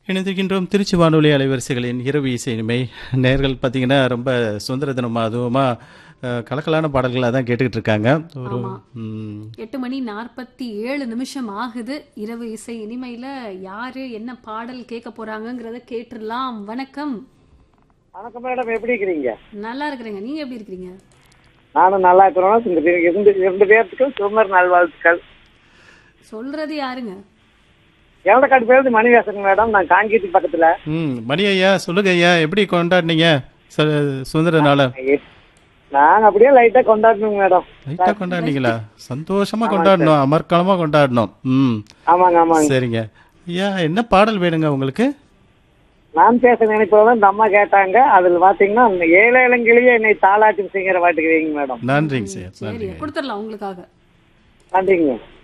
இணைந்திருக்கின்றோம் திருச்சி வானொலி அலைவரிசைகளின் இரவு இசை இனிமை நேர்கள் பார்த்தீங்கன்னா ரொம்ப சுதந்திர தினமா அதுவுமா அஹ், கலக்கலான பாடல்களாக தான் கேட்டுக்கிட்டு இருக்காங்க ஒரு ஆமா. ம், எட்டு மணி நாற்பத்தி ஏழு நிமிஷம் ஆகுது இரவு இசை இனிமையில யாரு என்ன பாடல் கேட்க போறாங்கங்கிறத கேட்டுடலாம் வணக்கம் வணக்கம் மேடம் எப்படி இருக்கிறீங்க நல்லா இருக்கிறேங்க நீங்க எப்படி இருக்கிறீங்க நானும் நல்லா இருக்கிறோம் இந்த பே- இரண்டு இரண்டு பேர்த்துக்கும் சுதந்திர நல்வாழ்த்துக்கள் சொல்றது யாருங்க எவ்வளோக்காட்டு பேருந்து மணி பேசுறேங்க மேடம் நான் காங்கேயத்து பக்கத்துல ம் மணி ஐயா சொல்லுங்க ஐயா எப்படி கொண்டாடினீங்க சு- சுதந்திர நாளை நாங்க அப்படியே லைட்டா கொண்டாடணுங்க மேடம் லைட்டாக கொண்டாடினீங்களா சந்தோஷமா கொண்டாடணும் அமர்க்களமா கொண்டாடணும் ம் ஆமாங்க ஆமாங்க சரிங்க ஐயா என்ன பாடல் வேணுங்க உங்களுக்கு நான் பேச நினைப்பதான் இந்த அம்மா கேட்டாங்க அதுல பாத்தீங்கன்னா அந்த ஏழை இளங்கிலேயே என்னை தாளாட்டி செய்கிற பாட்டுக்கு வைங்க மேடம் நன்றிங்க சார் சரி நன்றிங்க கொடுத்துடலாம் உங்களுக்காக நன்றிங்க